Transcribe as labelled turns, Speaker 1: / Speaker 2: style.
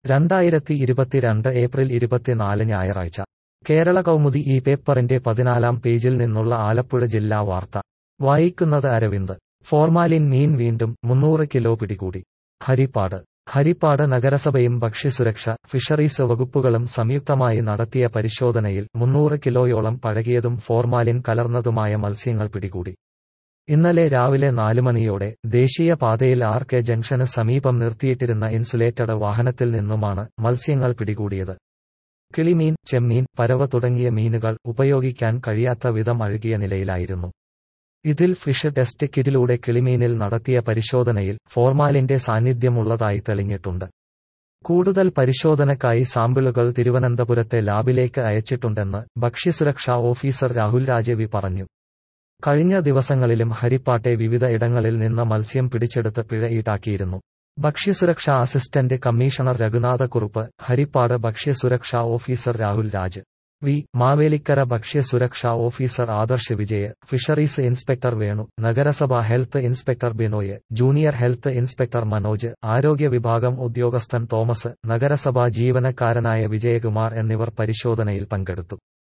Speaker 1: രണ്ടായിരത്തി ഇരുപത്തിരണ്ട് ഏപ്രിൽ ഇരുപത്തിനാല് ഞായറാഴ്ച കേരള കൗമുദി ഈ പേപ്പറിന്റെ പതിനാലാം പേജിൽ നിന്നുള്ള ആലപ്പുഴ ജില്ലാ വാർത്ത വായിക്കുന്നത് അരവിന്ദ് ഫോർമാലിൻ മീൻ വീണ്ടും മുന്നൂറ് കിലോ പിടികൂടി ഹരിപ്പാട് ഹരിപ്പാട് നഗരസഭയും ഭക്ഷ്യസുരക്ഷ ഫിഷറീസ് വകുപ്പുകളും സംയുക്തമായി നടത്തിയ പരിശോധനയിൽ മുന്നൂറ് കിലോയോളം പഴകിയതും ഫോർമാലിൻ കലർന്നതുമായ മത്സ്യങ്ങൾ പിടികൂടി ഇന്നലെ രാവിലെ നാല് മണിയോടെ ദേശീയ പാതയിൽ ആർ കെ ജംഗ്ഷന് സമീപം നിർത്തിയിട്ടിരുന്ന ഇൻസുലേറ്റഡ് വാഹനത്തിൽ നിന്നുമാണ് മത്സ്യങ്ങൾ പിടികൂടിയത് കിളിമീൻ ചെമ്മീൻ പരവ തുടങ്ങിയ മീനുകൾ ഉപയോഗിക്കാൻ കഴിയാത്ത വിധം അഴുകിയ നിലയിലായിരുന്നു ഇതിൽ ഫിഷ് ടെസ്റ്റ് കിറ്റിലൂടെ കിളിമീനിൽ നടത്തിയ പരിശോധനയിൽ ഫോർമാലിന്റെ സാന്നിധ്യമുള്ളതായി തെളിഞ്ഞിട്ടുണ്ട് കൂടുതൽ പരിശോധനക്കായി സാമ്പിളുകൾ തിരുവനന്തപുരത്തെ ലാബിലേക്ക് അയച്ചിട്ടുണ്ടെന്ന് ഭക്ഷ്യസുരക്ഷാ ഓഫീസർ രാഹുൽ രാജവി പറഞ്ഞു കഴിഞ്ഞ ദിവസങ്ങളിലും ഹരിപ്പാട്ടെ വിവിധ ഇടങ്ങളിൽ നിന്ന് മത്സ്യം പിടിച്ചെടുത്ത് പിഴ ഈടാക്കിയിരുന്നു ഭക്ഷ്യസുരക്ഷാ അസിസ്റ്റന്റ് കമ്മീഷണർ രഘുനാഥക്കുറുപ്പ് ഹരിപ്പാട് ഭക്ഷ്യസുരക്ഷാ ഓഫീസർ രാഹുൽ രാജ് വി മാവേലിക്കര ഭക്ഷ്യസുരക്ഷാ officer Adarsh Vijay fisheries inspector Venu നഗരസഭ health inspector Binoy junior health inspector Manoj ആരോഗ്യ വിഭാഗം ഉദ്യോഗസ്ഥൻ തോമസ് നഗരസഭാ ജീവനക്കാരനായ വിജയകുമാർ എന്നിവർ പരിശോധനയിൽ പങ്കെടുത്തു